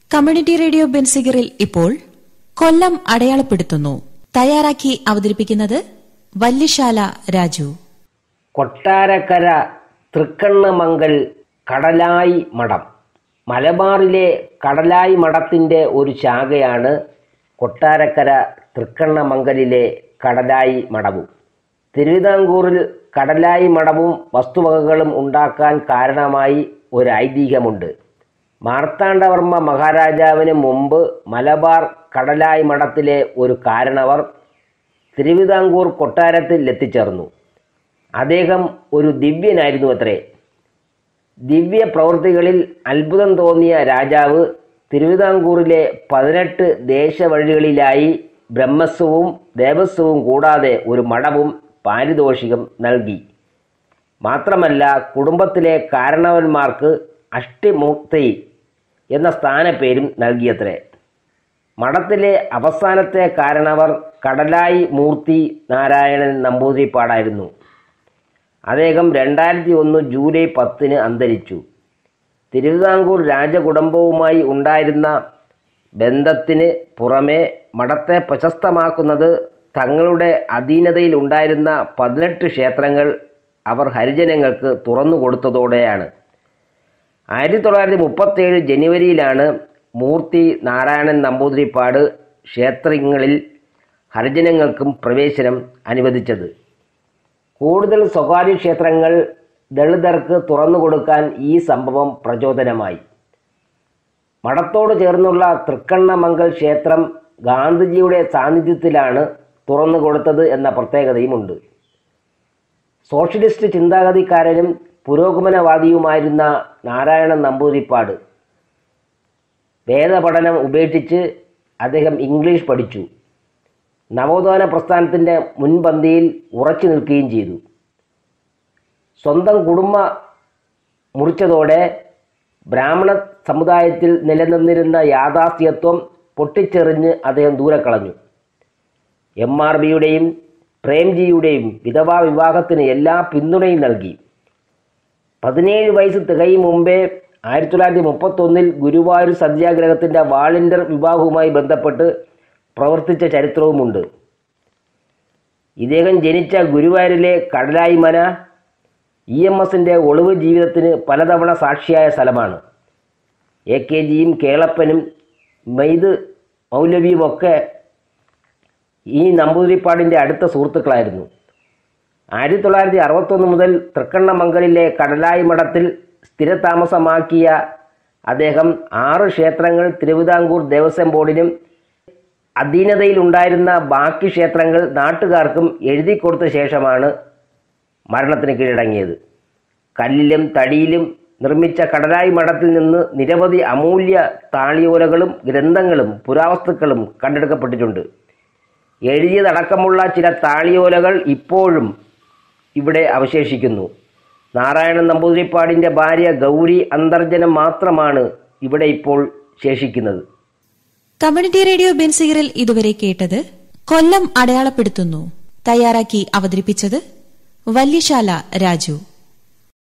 community radio ബെൻസിഗറിൽ ഇപ്പോൾ കൊല്ലം അടയാളപ്പെടുത്തുന്നു തയ്യാറാക്കി അവതരിപ്പിക്കുന്നത് വല്യശാല രാജു കൊട്ടാരക്കര തൃക്കണ്ണമംഗൽ കടലായി മഠം മലബാറിലെ കടലായി മഠത്തിൻ്റെ ഒരു ശാഖയാണ് കൊട്ടാരക്കര തൃക്കണ്ണമംഗലിലെ കടലായി മഠവും തിരുവിതാംകൂറിൽ കടലായി മഠവും വസ്തുവകകളും ഉണ്ടാക്കാൻ കാരണമായി ഒരു ഐതിഹ്യമുണ്ട് മാർത്താണ്ഡവർമ്മ മഹാരാജാവിന് മുമ്പ് മലബാർ കടലായി മഠത്തിലെ ഒരു കാരണവർ തിരുവിതാംകൂർ കൊട്ടാരത്തിൽ എത്തിച്ചേർന്നു അദ്ദേഹം ഒരു ദിവ്യനായിരുന്നു അത്രേ ദിവ്യ പ്രവൃത്തികളിൽ അത്ഭുതം തോന്നിയ രാജാവ് തിരുവിതാംകൂറിലെ പതിനെട്ട് ദേശവഴികളിലായി ബ്രഹ്മസ്വവും ദേവസ്വവും കൂടാതെ ഒരു മഠവും പാരിതോഷികം നൽകി മാത്രമല്ല കുടുംബത്തിലെ കാരണവന്മാർക്ക് അഷ്ടിമൂർത്തി എന്ന സ്ഥാനപ്പേരും നൽകിയത്രേ മഠത്തിലെ അവസാനത്തെ കാരണവർ കടലായി മൂർത്തി നാരായണൻ നമ്പൂതിരിപ്പാടായിരുന്നു അദ്ദേഹം രണ്ടായിരത്തി ഒന്ന് ജൂലൈ പത്തിന് അന്തരിച്ചു തിരുവിതാംകൂർ രാജകുടുംബവുമായി ഉണ്ടായിരുന്ന ബന്ധത്തിന് പുറമെ മഠത്തെ പ്രശസ്തമാക്കുന്നത് തങ്ങളുടെ അധീനതയിൽ ഉണ്ടായിരുന്ന പതിനെട്ട് ക്ഷേത്രങ്ങൾ അവർ ഹരിജനങ്ങൾക്ക് തുറന്നു കൊടുത്തതോടെയാണ് ആയിരത്തി തൊള്ളായിരത്തി മുപ്പത്തേഴ് ജനുവരിയിലാണ് മൂർത്തി നാരായണൻ നമ്പൂതിരിപ്പാട് ക്ഷേത്രങ്ങളിൽ ഹരിജനങ്ങൾക്കും പ്രവേശനം അനുവദിച്ചത് കൂടുതൽ സ്വകാര്യ ക്ഷേത്രങ്ങൾ ദളിതർക്ക് തുറന്നു കൊടുക്കാൻ ഈ സംഭവം പ്രചോദനമായി മഠത്തോട് ചേർന്നുള്ള തൃക്കണ്ണമംഗൽ ക്ഷേത്രം ഗാന്ധിജിയുടെ സാന്നിധ്യത്തിലാണ് തുറന്നു കൊടുത്തത് എന്ന പ്രത്യേകതയുമുണ്ട് സോഷ്യലിസ്റ്റ് ചിന്താഗതിക്കാരനും പുരോഗമനവാദിയുമായിരുന്ന നാരായണൻ നമ്പൂതിരിപ്പാട് വേദപഠനം ഉപേക്ഷിച്ച് അദ്ദേഹം ഇംഗ്ലീഷ് പഠിച്ചു നവോത്ഥാന പ്രസ്ഥാനത്തിൻ്റെ മുൻപന്തിയിൽ ഉറച്ചു നിൽക്കുകയും ചെയ്തു സ്വന്തം കുടുംബ മുറിച്ചതോടെ ബ്രാഹ്മണ സമുദായത്തിൽ നിലനിന്നിരുന്ന യാഥാസ്ഥ്യത്വം പൊട്ടിച്ചെറിഞ്ഞ് അദ്ദേഹം ദൂരെ കളഞ്ഞു എം ആർ ബിയുടെയും പ്രേംജിയുടെയും വിധവാ വിവാഹത്തിന് എല്ലാ പിന്തുണയും നൽകി പതിനേഴ് വയസ്സ് തികയും മുമ്പേ ആയിരത്തി തൊള്ളായിരത്തി മുപ്പത്തൊന്നിൽ ഗുരുവായൂർ സത്യാഗ്രഹത്തിൻ്റെ വാളിൻ്റർ വിവാഹവുമായി ബന്ധപ്പെട്ട് പ്രവർത്തിച്ച ചരിത്രവുമുണ്ട് ഇദ്ദേഹം ജനിച്ച ഗുരുവായൂരിലെ കടലായിമന ഇ എം എസിൻ്റെ ഒളിവ് ജീവിതത്തിന് പലതവണ സാക്ഷിയായ സ്ഥലമാണ് എ കെ ജിയും കേളപ്പനും മെയ്ത് മൗലവിയുമൊക്കെ ഈ നമ്പൂതിരിപ്പാടിൻ്റെ അടുത്ത സുഹൃത്തുക്കളായിരുന്നു ആയിരത്തി തൊള്ളായിരത്തി അറുപത്തൊന്ന് മുതൽ തൃക്കണ്ണമംഗലിലെ കടലായി മഠത്തിൽ സ്ഥിരതാമസമാക്കിയ അദ്ദേഹം ആറ് ക്ഷേത്രങ്ങൾ തിരുവിതാംകൂർ ദേവസ്വം ബോർഡിനും അധീനതയിലുണ്ടായിരുന്ന ബാക്കി ക്ഷേത്രങ്ങൾ നാട്ടുകാർക്കും എഴുതി കൊടുത്ത ശേഷമാണ് മരണത്തിന് കീഴടങ്ങിയത് കല്ലിലും തടിയിലും നിർമ്മിച്ച കടലായി മഠത്തിൽ നിന്ന് നിരവധി അമൂല്യ താളിയോലകളും ഗ്രന്ഥങ്ങളും പുരാവസ്തുക്കളും കണ്ടെടുക്കപ്പെട്ടിട്ടുണ്ട് എഴുതിയതടക്കമുള്ള ചില താളിയോലകൾ ഇപ്പോഴും ഇവിടെ അവശേഷിക്കുന്നു നാരായണൻ നമ്പൂതിരിപ്പാടിൻ്റെ ഭാര്യ ഗൗരി അന്തർജനം മാത്രമാണ് ഇവിടെ ഇപ്പോൾ ശേഷിക്കുന്നത് കമ്മ്യൂണിറ്റി റേഡിയോ ബെൻസിഗറിൽ ഇതുവരെ കേട്ടത് കൊല്ലം അടയാളപ്പെടുത്തുന്നു തയ്യാറാക്കി അവതരിപ്പിച്ചത് വല്യശാല രാജു